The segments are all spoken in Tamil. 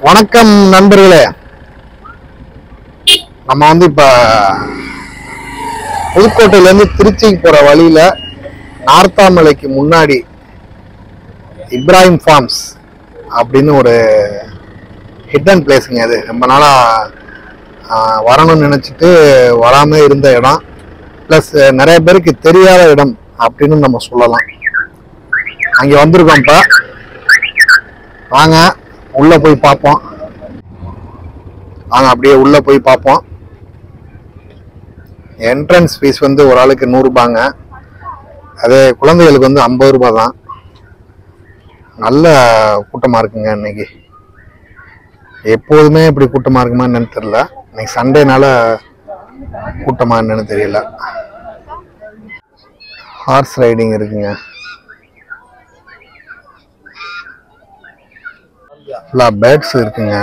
வணக்கம் நண்பர்களே நம்ம வந்து இப்ப புதுக்கோட்டையில இருந்து திருச்சிக்கு போற வழியில நார்த்தாமலைக்கு முன்னாடி இப்ராஹிம் ஃபார்ம்ஸ் அப்படின்னு ஒரு ஹிடன் பிளேஸுங்க அது ரொம்ப நாளா ஆஹ், வரணும்னு நினைச்சிட்டு வராம இருந்த இடம் ப்ளஸ் நிறைய பேருக்கு தெரியாத இடம் அப்படின்னு நம்ம சொல்லலாம் அங்கே வந்திருக்கோம் இப்போ வாங்க உள்ள போய் பார்ப்போம் வாங்க அப்படியே உள்ள போய் பார்ப்போம் என்ட்ரன்ஸ் ஃபீஸ் வந்து ஒரு ஆளுக்கு நூறுரூபாங்க அதே குழந்தைகளுக்கு வந்து ஐம்பது ரூபாய் தான் நல்ல கூட்டமாக இருக்குங்க இன்னைக்கு எப்போதுமே இப்படி கூட்டமாக இருக்குமா என்னன்னு தெரியல இன்னைக்கு சண்டேனால கூட்டமா என்னன்னு தெரியல ஹார்ஸ் ரைடிங் இருக்குங்க ஃபுல்லாக பேர்ட்ஸ் இருக்குங்க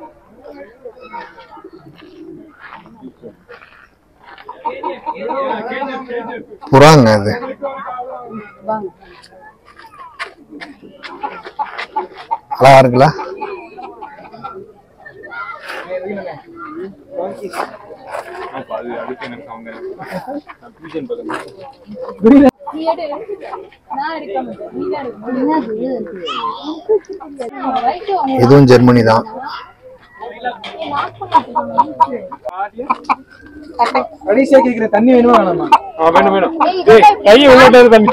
புறாங்க அது அழகா இருக்குல்ல நீ எடு நான் எடுக்க மாட்டேன் நீ தான் எடுக்க ரைட்டு இதுவும் ஜெர்மனி தான் கடைசியா கேக்குற தண்ணி வேணுமா வேணாமா வேணும் வேணும் ஏய் கையை உள்ளாட்டது தம்பி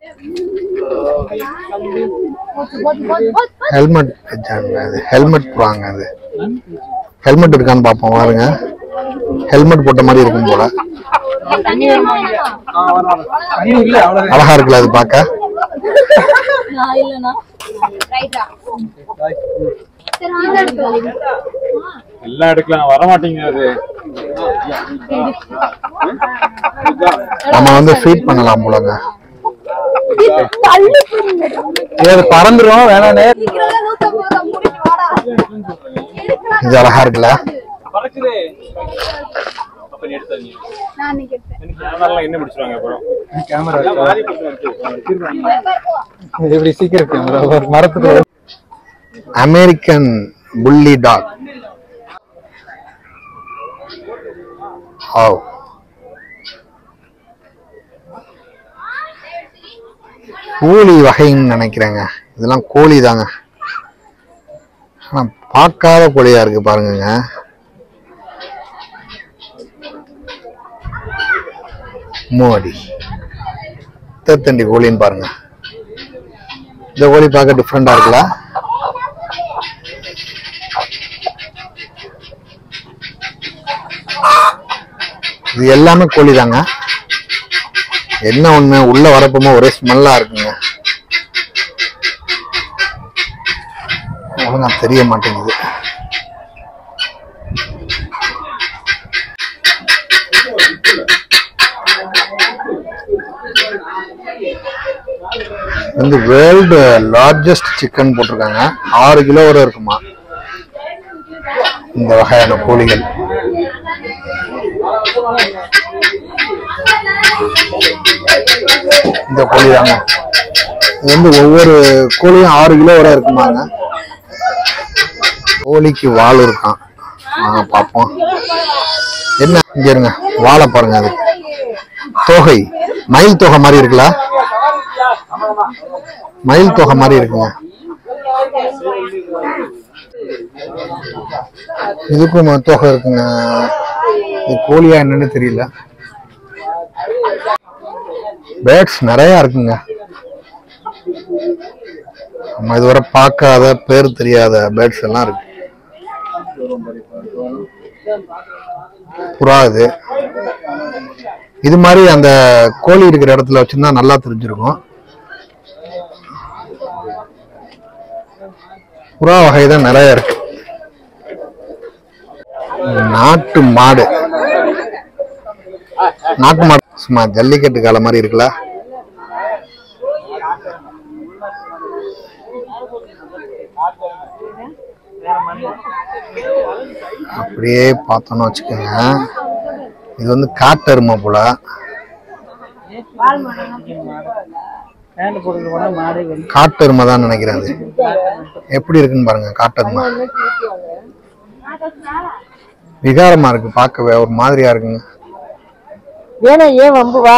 போச்சு போச்சு போச்சு போச்சு ஹெல்மெட் அது ஹெல்மெட் புறாங்க அது ஹெல்மெட் இருக்கான்னு பார்ப்போம் பாருங்க ஹெல்மெட் போட்ட மாதிரி இருக்கும் போல ஏய், தண்ணி வேணுமா வேணாமா? தண்ணி இல்ல அவ்வளவு அழகா இருக்குல்ல அது பார்க்க நான் இல்லைண்ணா ரைட்டா சரி நீ தான் எடுக்க எல்லாம் எடுக்கலாம் வர மாட்டீங்க அது நம்ம வந்து ஃபீட் பண்ணலாம் போலங்க தள்ளி போடுங்க ஏது பறந்துரும் வேணானே சீக்கிரம் நூத்தம்பது ரூபா முடிச்சு வாடா எடுக்கலாம் இது அழகா இருக்குல்ல பறக்குது அப்ப நீ எடுத்தாங்க நான் இன்னைக்கு எடுத்தேன் கேமராலாம் என்ன பிடிச்சிருவாங்க அப்புறம் கேமரா எப்படி சீக்கிரம் கேமரா ஒரு மரத்துக்கு அமெரிக்கன் புல்லி டாக் ஹவ் கோழி வகைன்னு நினைக்கிறேங்க இதெல்லாம் கோழி தாங்க ஆனா பார்க்காத கோழியா இருக்கு பாருங்கங்க மோடி தேத்தண்டி கோழின்னு பாருங்க இந்த கோழி பார்க்க டிஃப்ரெண்டா இருக்குல்ல இது எல்லாமே கோழி தாங்க என்ன ஒண்ணு உள்ள வரப்போமா ஒரே ஸ்மெல்லா இருக்குங்க ஒழுங்கா தெரிய மாட்டேங்குது வந்து வேர்ல்டு லார்ஜஸ்ட் சிக்கன் போட்டிருக்காங்க ஆறு கிலோ வரை இருக்குமா இந்த வகையான கோழிகள் இந்த கோழி தாங்க இது வந்து ஒவ்வொரு கோழியும் ஆறு கிலோ வரை இருக்குமாங்க கோழிக்கு வால் இருக்கான் வாங்க பார்ப்போம் என்ன இங்க இருங்க வாழை பாருங்க அது தொகை மயில் தொகை மாதிரி இருக்குல்ல மயில் தொகை மாதிரி இருக்குங்க இதுக்கும் தொகை இருக்குங்க இது கோழியா என்னன்னு தெரியல பேர்ட்ஸ் நிறைய இருக்குங்க நம்ம இதுவரை பார்க்காத பேர் தெரியாத பேர்ட்ஸ் எல்லாம் இருக்கு புறா இது இது மாதிரி அந்த கோழி இருக்கிற இடத்துல வச்சிருந்தா நல்லா தெரிஞ்சிருக்கும் புறா வகை தான் நிறைய இருக்கு நாட்டு மாடு நாட்டு மாடு சும்மா ஜல்லிக்கட்டு கால மாதிரி இருக்குல்ல அப்படியே பார்த்தோம்னு வச்சுக்கோங்க இது வந்து காட்டெருமை போல ஃபேன் போட்டு போனா மாடே வந்து காட்டெருமை தான் நினைக்கிறேன் அது எப்படி இருக்குன்னு பாருங்க காட்டெருமை விகாரமா இருக்கு பார்க்கவே ஒரு மாதிரியா இருக்குங்க வேணா ஏன் வம்பு வா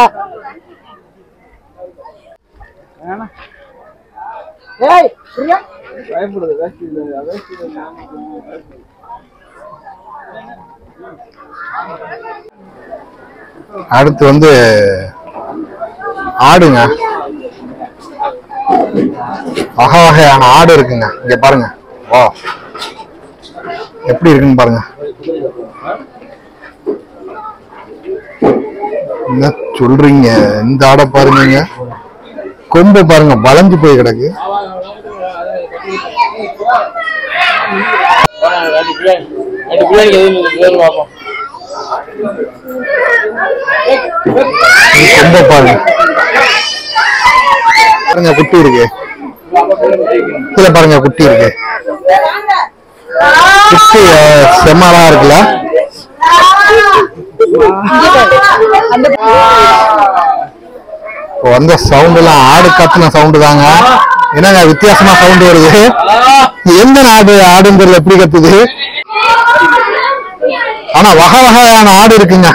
ஏய் பிரியா பயப்படுது வேஸ்ட் இல்லை வேஸ்ட் இல்லை அடுத்து வந்து ஆடுங்க வகை வகையான ஆடு இருக்குங்க இங்க பாருங்க வா எப்படி இருக்குன்னு பாருங்க என்ன சொல்றீங்க இந்த ஆடை பாருங்க கொம்பு பாருங்க வளைஞ்சு போய் கிடக்கு கொம்பை பாருங்க பாருங்க குட்டி இருக்கு இதுல பாருங்க குட்டி இருக்கு குட்டி அஹ், செம்மலா இருக்குல்ல இப்போ வந்த சவுண்ட் எல்லாம் ஆடு கத்துன சவுண்டு தாங்க என்னங்க வித்தியாசமா சவுண்ட் வருது எந்த நாடு ஆடுங்கிறது எப்படி கத்துது ஆனா வகை வகையான ஆடு இருக்குங்க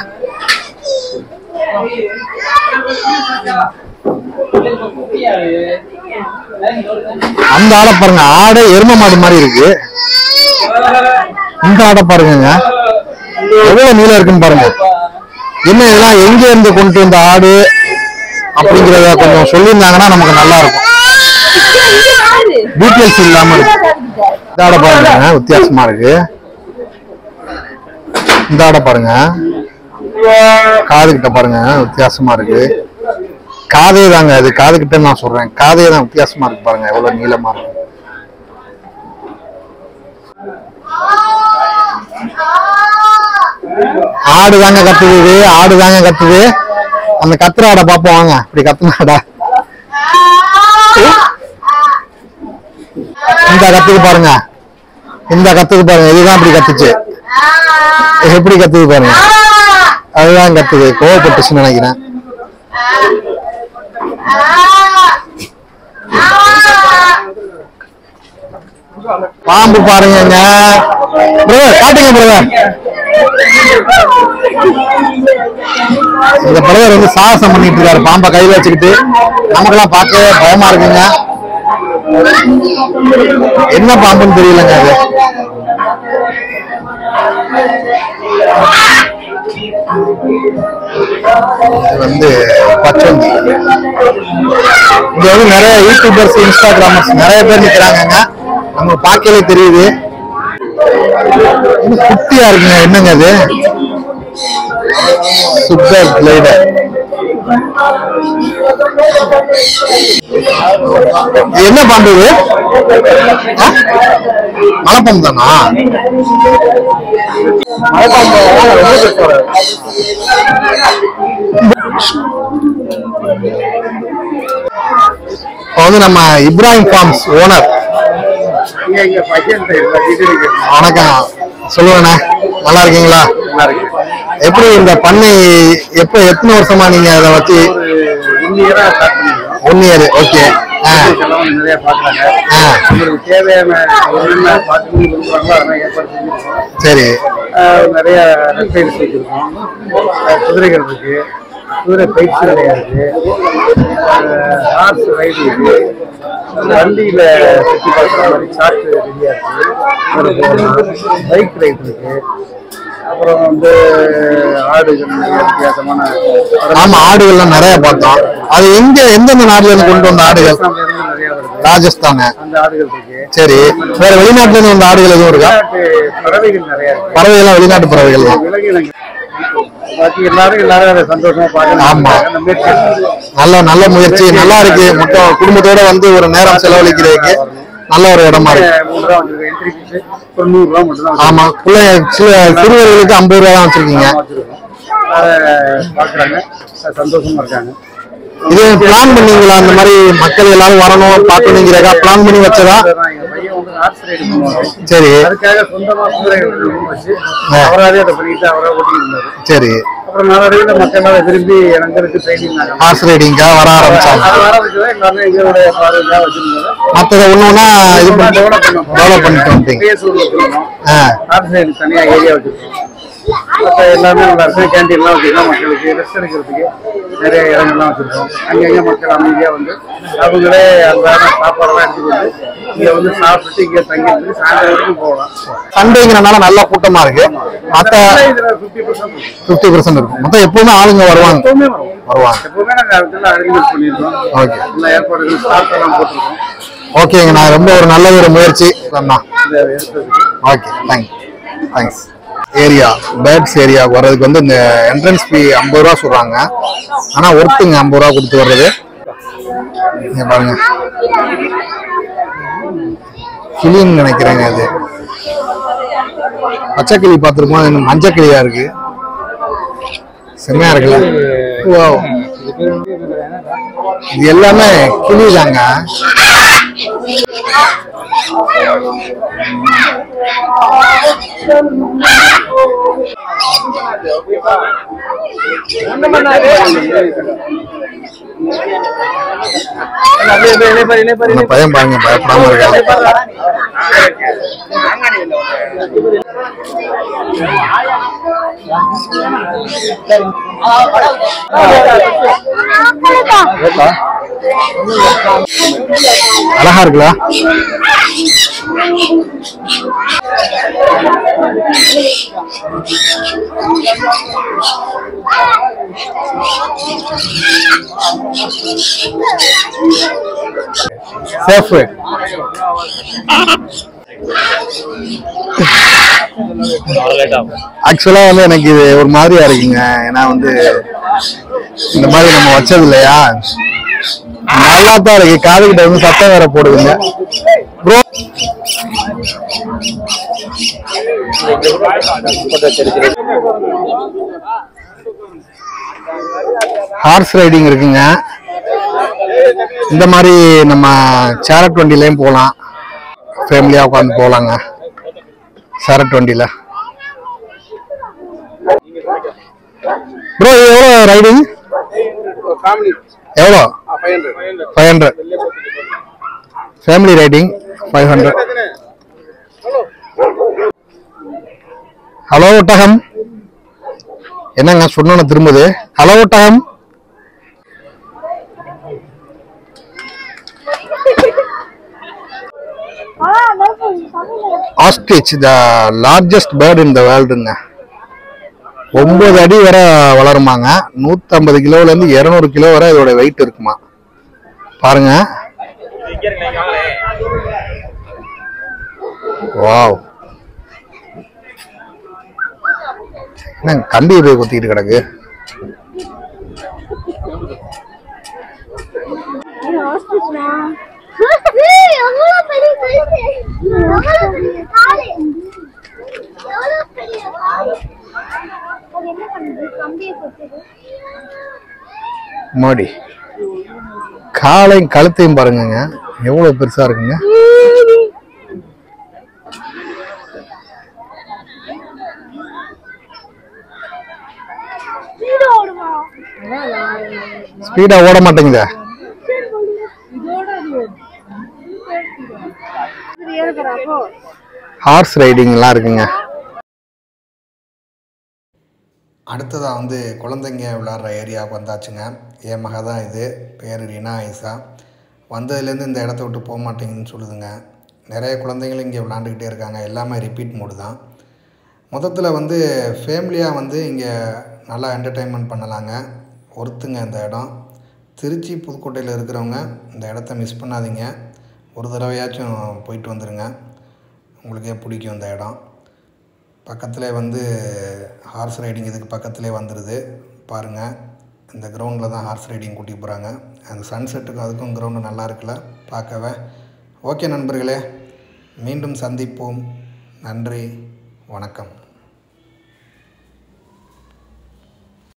அந்த ஆடை பாருங்க ஆடே எரும மாடு மாதிரி இருக்கு இந்த ஆடை பாருங்க எவ்வளவு நீளம் இருக்குன்னு பாருங்க என்ன இதெல்லாம் எங்க இருந்து கொண்டு வந்த ஆடு அப்படிங்கறத கொஞ்சம் சொல்லியிருந்தாங்கன்னா நமக்கு நல்லா இருக்கும் டீட்டெயில்ஸ் இல்லாம இருக்கு இந்த ஆடை பாருங்க வித்தியாசமா இருக்கு இந்த ஆடை பாருங்க காது கிட்ட பாருங்க வித்தியாசமா இருக்கு காதே தாங்க அது காது கிட்ட நான் சொல்றேன் காதே தான் வித்தியாசமா இருக்கு பாருங்க எவ்வளவு நீளமா இருக்கு ஆடு தாங்க கத்துது இது ஆடு தாங்க கத்துது அந்த கத்துற ஆடை பார்ப்போம் வாங்க இப்படி கத்துன ஆடா இந்த கத்துது பாருங்க இந்த கத்துது பாருங்க இதுதான் இப்படி கத்துச்சு எப்படி கத்துது பாருங்க அதுதான் கத்துது கோவப்பட்டுச்சுன்னு நினைக்கிறேன் பாம்பு பாருங்கங்க பிரதர் காட்டுங்க பிரதர் இந்த பிரதர் வந்து சாகசம் பண்ணிட்டு இருக்காரு பாம்பை கையில வச்சுக்கிட்டு நமக்கெல்லாம் பார்க்கவே பயமா இருக்குங்க என்ன பாம்புன்னு தெரியலங்க அது இது வந்து பச்சோந்தி இங்க வந்து நிறைய யூடியூபர்ஸ் இன்ஸ்டாகிராமர்ஸ் நிறைய பேர் நிக்கிறாங்கங்க நம்ம பார்க்கவே தெரியுது இது குட்டியா இருக்குங்க என்னங்க அது சூப்பர் கிளைடர் இது என்ன பாம்பு இது ஆ? மலைப்பாம்பு தானா மலைப்பாம்பு ரொம்ப பெருசா இருக்கு. இப்போ வந்து நம்ம இப்ராஹிம் ஃபார்ம்ஸ் ஓனர் வணக்கம் சொல்லுங்கண்ணே நல்லா இருக்கீங்களா எப்படி இந்த பண்ணை எப்போ எத்தனை வருஷமா நீங்க அதை வச்சு ஒன் இயர் ஓகே ஆ நிறைய பாக்குறாங்க ஆ உங்களுக்கு தேவையான என்னென்ன பார்த்து கொடுக்குறாங்களோ அதெல்லாம் ஏற்பாடு செஞ்சிருக்கோம் சரி ஆஹ் நிறைய நெற்செயல் வச்சிருக்கோம் ஆஹ் குதிரைகள் இருக்கு குதிரை பயிற்சி நிறையா இருக்கு ஹார்ஸ் ரைடு இருக்கு வண்டியில சுற்றி பார்க்குற மாதிரி சாட்டு ரெடியா இருக்கு பைக் ரைட் இருக்கு அப்புறம் வந்து ஆடுகள் நிறைய வித்தியாசமான ஆமா ஆடுகள்லாம் நிறைய பார்த்தோம் அது எங்க எந்தெந்த நாட்டுல இருந்து கொண்டு வந்த ஆடுகள் ராஜஸ்தான்ல இருந்து நிறைய வருது ராஜஸ்தான் அந்த ஆடுகள் இருக்கு சரி வேற வெளிநாட்டுல இருந்து வந்த ஆடுகள் எதுவும் இருக்கா வெளிநாட்டு பறவைகள் நிறைய இருக்கு பறவைகள்லாம் வெளிநாட்டு பறவைகள் தான் விலங்கினங்கள் பாக்கி எல்லாரும் எல்லாரும் அதை சந்தோஷமா பார்க்கணும் ஆமா. அந்த முயற்சி இருக்கு. நல்ல நல்ல முயற்சி நல்லா இருக்கு மொத்தம் குடும்பத்தோட வந்து ஒரு நேரம் செலவழிக்கிறதுக்கு நல்ல ஒரு இடமா இருக்கு மூணு ரூபா வந்திருக்கு என்ட்ரி ஃபீஸ் ஒரு நூறு ரூபா மட்டும் தான் ஆமா பிள்ளை சில சிறுவர்களுக்கு ஐம்பது ரூபா தான் வச்சிருக்கீங்க வச்சிருக்கோம் அதை பாக்குறாங்க அது சந்தோஷமா இருக்காங்க இது பிளான் பண்ணீங்களா அந்த மாதிரி மக்கள் எல்லாரும் வரணும் பார்க்கணுங்கிறதா பிளான் பண்ணி வச்சதா அதான் எங்க பையன் வந்து ஹார்ஸ் ரைடு பண்ணுவாங்க சரி அதுக்காக சொந்தமா குதிரைகள் வச்சு ஆ. அவராவே அதை பண்ணிட்டு அவரா ஓட்டிட்டு இருந்தாரு சரி அப்புறம் நாளடைவில் மக்கள் எல்லாம் விரும்பி இறங்குறதுக்கு ட்ரைனிங் ஹார்ஸ் ரைடிங்காக வர ஆரம்பிச்சாங்க அது ஆரம்பிச்சது எல்லாமே எங்களுடைய பார்வைக்காக வச்சிருந்தோம் மற்றதை ஒன்று ஒன்றா இது பண்ணி டெவலப் பண்ணிட்டு வந்துட்டீங்க பேசூர் வச்சிருக்கோம் ஆ ஆக்சிஜன் தனியாக ஏரியா வச்சிருக்கோம் மற்ற எல்லாமே நல்லா இருக்கு கேண்டீன்லாம் வச்சிருக்கோம் மக்களுக்கு ரெஸ்ட் எடுக்கிறதுக்கு நிறைய இடங்கள்லாம் வச்சிருக்கோம் அங்கங்கே மக்கள் அமைதியாக வந்து அவங்களே அன்றாட சாப்பாடெல்லாம் எடுத்துட்டு வந்து இங்கே வந்து சாப்பிட்டுட்டு இங்கே தங்கிட்டு சாயந்தரம் வரைக்கும் போகலாம் சண்டேங்கிறனால நல்ல கூட்டமாக இருக்கு மற்ற இதில் ஃபிஃப்டி பர்சன்ட் ஃபிஃப்டி பர்சன்ட் இருக்கும் மொத்தம் எப்பவுமே ஆளுங்க வருவாங்க எப்பவுமே வரும் வருவாங்க எப்பவுமே நாங்கள் அதுக்குள்ள அரேஞ்ச்மெண்ட் பண்ணியிருக்கோம் ஓகே எல்லா ஏற்பாடுகளும் ஸ்டாஃப் எல்லாம் போட்டிருக்கோம் ஓகேங்க நான் ரொம்ப ஒரு நல்ல ஒரு முயற்சி அண்ணா இந்த எடுத்ததுக்கு okay thank thanks area birds ஏரியாவுக்கு வர்றதுக்கு வந்து இந்த என்ட்ரன்ஸ் ஃபீ ஐம்பது ரூபா சொல்கிறாங்க ஆனால் ஒருத்துங்க ஐம்பது ரூபா கொடுத்து வர்றது இங்க பாருங்க கிளின்னு நினைக்கிறேங்க அது பச்சை கிளி பார்த்துருக்கோம் அது மஞ்சள் கிளியா இருக்கு செம்மையா இருக்குல்ல Wow. இது எல்லாமே கிளி தாங்க இந்த பையன் பாருங்க பயப்படாம இருக்காங்க அழகா இருக்குல்ல சேஃப் ஆக்சுவலா வந்து எனக்கு இது ஒரு மாதிரியா இருக்குங்க ஏன்னா வந்து இந்த மாதிரி நம்ம வச்சது இல்லையா நல்லா தான் இருக்கு காது கிட்ட வந்து சத்தம் வேற போடுதுங்க ப்ரோ ஹார்ஸ் ரைடிங் இருக்குங்க இந்த மாதிரி நம்ம சேரட் வண்டிலையும் போகலாம் ஃபேமிலியாக உட்காந்து போகலாங்க சேரட் வண்டியில் ப்ரோ எவ்வளோ ரைடிங் எவ்வளோ five hundred family riding five hundred hello ஒட்டகம் என்னங்க சொன்னோன்னு திரும்புது ஹலோ ஒட்டகம் ostrich the largest bird in the வேர்ல்டுங்க ஒன்பது அடி வரை வளருமாங்க நூற்றம்பது கிலோலேருந்து இரநூறு கிலோ வரை இதோட வெயிட் இருக்குமா பாருங்க வாவ் என்ன கம்பியை போய் குத்திக்கிட்டு கிடக்கு எவ்வளவு பெரிய size. எவ்வளவு பெரிய காலு. எவ்வளவு பெரிய காலு. அது என்ன பண்ணுது கம்பியை கொத்துது மாடி காலையும் கழுத்தையும் பாருங்கங்க எவ்வளவு பெருசா இருக்குங்க ஸ்பீடா ஓடுமா ஸ்பீடா ஓட மாட்டேங்குதே இது ஏறுகிறப்போ ஹார்ஸ் ரைடிங்லாம் இருக்குங்க அடுத்ததாக வந்து குழந்தைங்க விளாட்ற ஏரியாவுக்கு வந்தாச்சுங்க என் மக தான் இது பேர் ரீனா ஐசா வந்ததுலேருந்து இந்த இடத்த விட்டு போக மாட்டேங்குன்னு சொல்லுதுங்க நிறைய குழந்தைங்களும் இங்கே விளாண்டுக்கிட்டே இருக்காங்க எல்லாமே ரிப்பீட் மோடு தான் மொத்தத்தில் வந்து ஃபேமிலியாக வந்து இங்கே நல்லா என்டர்டெயின்மெண்ட் பண்ணலாங்க ஒருத்துங்க இந்த இடம் திருச்சி புதுக்கோட்டையில் இருக்கிறவங்க இந்த இடத்த மிஸ் பண்ணாதீங்க ஒரு தடவையாச்சும் போயிட்டு வந்துடுங்க உங்களுக்கே பிடிக்கும் இந்த இடம் பக்கத்தில் வந்து ஹார்ஸ் ரைடிங் இதுக்கு பக்கத்துலேயே வந்துடுது பாருங்கள் இந்த கிரவுண்டில் தான் ஹார்ஸ் ரைடிங் கூட்டி போகிறாங்க அந்த சன்செட்டுக்கும் அதுக்கும் கிரவுண்டு நல்லா இருக்குல்ல பார்க்கவே ஓகே நண்பர்களே மீண்டும் சந்திப்போம் நன்றி வணக்கம்